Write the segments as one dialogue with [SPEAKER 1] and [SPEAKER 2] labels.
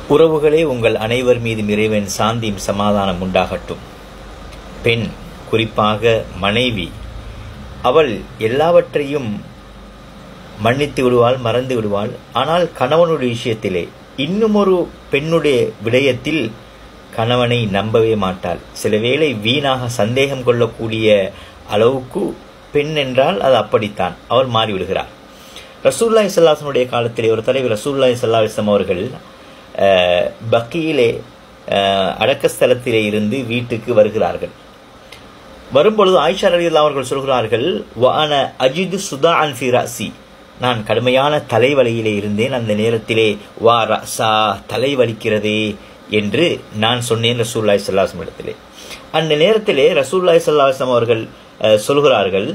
[SPEAKER 1] உறவுகளே உங்கள் அனைவர் மீது இறைவன் சாந்தியும் சமாதானம் உண்டாகட்டும் பெண் குறிப்பாக மனைவி அவள் எல்லாவற்றையும் மன்னித்து விடுவாள் மறந்து விடுவாள் ஆனால் கணவனுடைய விஷயத்திலே இன்னும் ஒரு பெண்ணுடைய விடயத்தில் கணவனை நம்பவே மாட்டாள் சில வேளை வீணாக சந்தேகம் கொள்ளக்கூடிய அளவுக்கு பெண் என்றால் அது அப்படித்தான் அவள் மாறிவிடுகிறார் ரசூல்லாய் சல்லாசனுடைய காலத்திலே ஒரு தலைவர் ரசூல்லாய் சல்லாஹம் அவர்கள் பக்கியிலே அடக்கஸ்தலத்திலே இருந்து வீட்டுக்கு வருகிறார்கள் வரும்பொழுது ஆயிஷா ரவி அவர்கள் சொல்கிறார்கள் வான அஜிது சுதா அன் ஃபிராசி நான் கடுமையான தலைவலியிலே இருந்தேன் அந்த நேரத்திலே வா ரசா தலை வலிக்கிறதே என்று நான் சொன்னேன் ரசூல்லாய் சல்லாஹம் இடத்திலே அந்த நேரத்திலே ரசூல்லாய் சல்லாஹம் அவர்கள் சொல்கிறார்கள்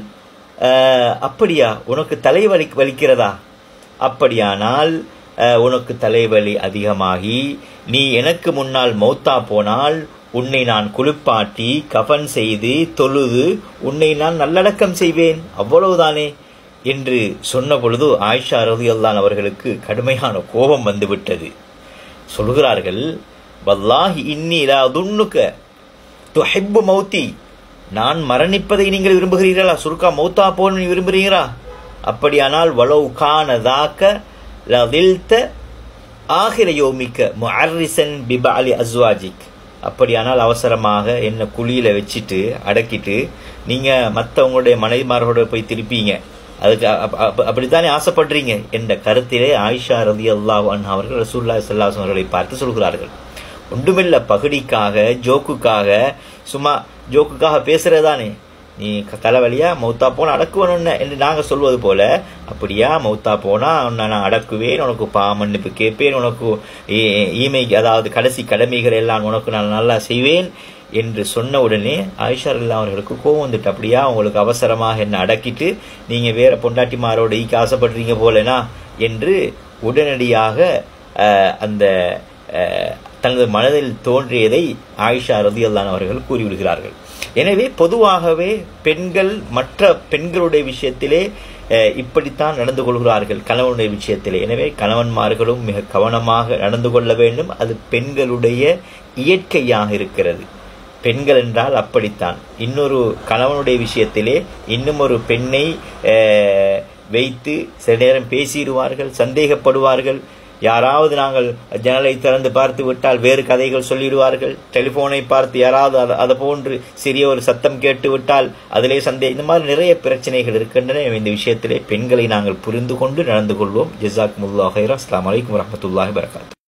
[SPEAKER 1] அப்படியா உனக்கு தலைவலி வலிக்கிறதா அப்படியானால் உனக்கு தலைவலி அதிகமாகி நீ எனக்கு முன்னால் மௌத்தா போனால் உன்னை நான் குளிப்பாட்டி கஃன் செய்து தொழுது உன்னை நான் நல்லடக்கம் செய்வேன் அவ்வளவுதானே என்று சொன்ன பொழுது ஆயிஷா ரதியல்லான் அவர்களுக்கு கடுமையான கோபம் வந்துவிட்டது சொல்கிறார்கள் வல்லாஹி இன்னி லா துண்ணுக்க துஹிப்பு மௌத்தி நான் மரணிப்பதை நீங்கள் விரும்புகிறீர்களா சுருக்கா மௌத்தா போன நீ விரும்புகிறீங்களா அப்படியானால் வலவு கானதாக்க லதில்த ஆகிர யோமிக்க முஅர்ரிசன் பிபாலி அஸ்வாஜிக் அப்படியானால் அவசரமாக என்ன குழியில வச்சுட்டு அடக்கிட்டு நீங்க மற்றவங்களுடைய மனைவிமார்களோட போய் திருப்பீங்க அதுக்கு அப்படித்தானே ஆசைப்படுறீங்க என்ற கருத்திலே ஆயிஷா ரதி அல்லாஹ் அவர்கள் ரசூல்லா சல்லாஸ் அவர்களை பார்த்து சொல்கிறார்கள் ஒன்றுமில்ல பகுடிக்காக ஜோக்குக்காக சும்மா ஜோக்குக்காக பேசுறதானே நீ தலைவலியா மௌத்தா போனா அடக்குவனுன்னு என்று நாங்கள் சொல்வது போல அப்படியா மௌத்தா போனா உன்னை நான் அடக்குவேன் உனக்கு பா மன்னிப்பு கேட்பேன் உனக்கு ஈமை அதாவது கடைசி கடமைகள் எல்லாம் உனக்கு நான் நல்லா செய்வேன் என்று சொன்ன உடனே ஆயிஷா இல்லா அவர்களுக்கு கோவம் வந்துட்டு அப்படியா உங்களுக்கு அவசரமாக என்ன அடக்கிட்டு நீங்க வேற பொண்டாட்டிமாரோட ஈக்க ஆசைப்படுறீங்க போலனா என்று உடனடியாக அந்த தனது மனதில் தோன்றியதை ஆயிஷா ரதி அல்லான் அவர்கள் கூறிவிடுகிறார்கள் எனவே பொதுவாகவே பெண்கள் மற்ற பெண்களுடைய விஷயத்திலே இப்படித்தான் நடந்து கொள்கிறார்கள் கணவனுடைய விஷயத்திலே எனவே கணவன்மார்களும் மிக கவனமாக நடந்து கொள்ள வேண்டும் அது பெண்களுடைய இயற்கையாக இருக்கிறது பெண்கள் என்றால் அப்படித்தான் இன்னொரு கணவனுடைய விஷயத்திலே இன்னும் ஒரு பெண்ணை வைத்து சில நேரம் பேசிடுவார்கள் சந்தேகப்படுவார்கள் யாராவது நாங்கள் ஜன்னலை திறந்து பார்த்து விட்டால் வேறு கதைகள் சொல்லிடுவார்கள் டெலிபோனை பார்த்து யாராவது அதை போன்று சிறிய ஒரு சத்தம் கேட்டு விட்டால் அதிலே சந்தேகம் இந்த மாதிரி நிறைய பிரச்சனைகள் இருக்கின்றன இந்த விஷயத்திலே பெண்களை நாங்கள் புரிந்து கொண்டு நடந்து கொள்வோம் ஜிசாக் முல்லா ஹைரா அஸ்லாம் வலைக்கம் வரமத்துல்லாஹி வரகாத்து